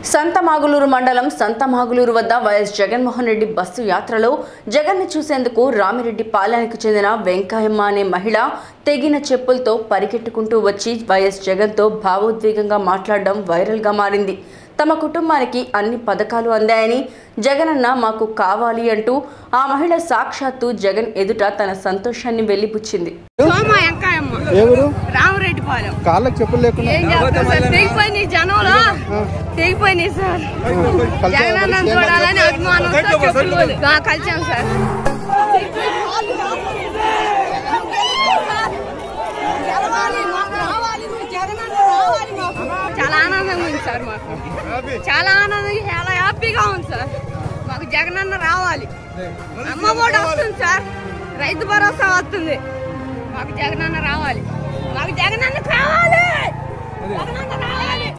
సంతమాగులూరు మండలం సంతమాగులూరు వద్ద YS Jaganmohan Reddy bus యాత్రలో జగన్ను చూసేందుకు రామిరెడ్డి పాలెనికి చెందిన వెంకయ్యమ్మ అనే మహిళ తెగిన చెప్పులతో పరిగెట్టుకుంటూ వచ్చి వైఎస్ జగన్తో భావోద్వేగంగా మాట్లాడడం వైరల్గా మారింది తమ కుటుంబానికి అన్ని పథకాలు అందాయని జగనన్న మాకు కావాలి అంటూ ఆ మహిళ సాక్షాత్తు జగన్ ఎదుట తన సంతోషాన్ని వెళ్లిపుచ్చింది సోమ ఎంకాయమ్మ ఎవరు రామరెడ్డి పాలెం కాళ్ళకి చెప్పులు లేకుండా ఏం చేస్తారు సార్ తెగిపోయినాయి జనంలో తెగిపోయినాయి సార్ జగనన్న చూడాలని అభిమానంతో చెప్పులు ఆ, కలిసాం సార్ చాలా ఆనందంగా ఉంది సార్ మాకు చాలా ఆనందంగా చాలా హ్యాపీగా ఉంది సార్ మాకు జగనన్న రావాలి అమ్మ కూడా వస్తుంది సార్ రైతు భరోసా వస్తుంది మాకు జగనన్న రావాలి మాకు జగనన్న కావాలి జగనన్న రావాలి